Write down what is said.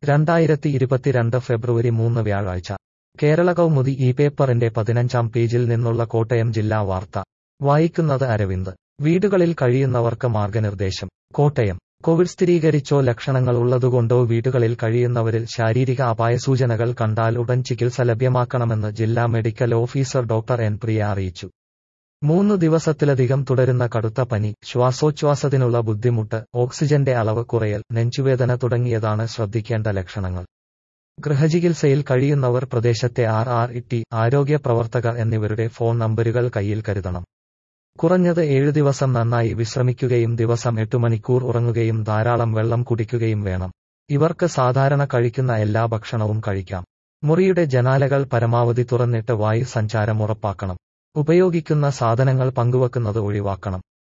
രണ്ടായിരത്തി ഇരുപത്തിരണ്ട് ഫെബ്രുവരി മൂന്ന് വ്യാഴാഴ്ച കേരള കൗമുദി ഈ പേപ്പറിന്റെ പതിനഞ്ചാം പേജിൽ നിന്നുള്ള കോട്ടയം ജില്ലാ വാർത്ത വായിക്കുന്നത് അരവിന്ദ് വീടുകളിൽ കഴിയുന്നവർക്ക് മാർഗനിർദ്ദേശം കോട്ടയം കോവിഡ് സ്ഥിരീകരിച്ചോ ലക്ഷണങ്ങൾ ഉള്ളതുകൊണ്ടോ വീടുകളിൽ കഴിയുന്നവരിൽ ശാരീരിക അപായസൂചനകൾ കണ്ടാൽ ഉടൻ ചികിത്സ ലഭ്യമാക്കണമെന്ന് ജില്ലാ medical officer doctor N Priya അറിയിച്ചു മൂന്ന് ദിവസത്തിലധികം തുടരുന്ന കടുത്ത പനി ശ്വാസോച്ഛ്വാസത്തിനുള്ള ബുദ്ധിമുട്ട് ഓക്സിജന്റെ അളവ് കുറയൽ നെഞ്ചുവേദന തുടങ്ങിയതാണ് ശ്രദ്ധിക്കേണ്ട ലക്ഷണങ്ങൾ ഗൃഹചികിത്സയിൽ കഴിയുന്നവർ പ്രദേശത്തെ ആർ ആർ ഇ ടി ആരോഗ്യ പ്രവർത്തകർ എന്നിവരുടെ ഫോൺ നമ്പരുകൾ കയ്യിൽ കരുതണം കുറഞ്ഞത് ഏഴു ദിവസം നന്നായി വിശ്രമിക്കുകയും ദിവസം എട്ടു മണിക്കൂർ ഉറങ്ങുകയും ധാരാളം വെള്ളം കുടിക്കുകയും വേണം ഇവർക്ക് സാധാരണ കഴിക്കുന്ന എല്ലാ ഭക്ഷണവും കഴിക്കാം മുറിയുടെ ജനാലകൾ പരമാവധി തുറന്നിട്ട് വായു സഞ്ചാരം ഉറപ്പാക്കണം ഉപയോഗിക്കുന്ന സാധനങ്ങൾ പങ്കുവെക്കുന്നത് ഒഴിവാക്കണം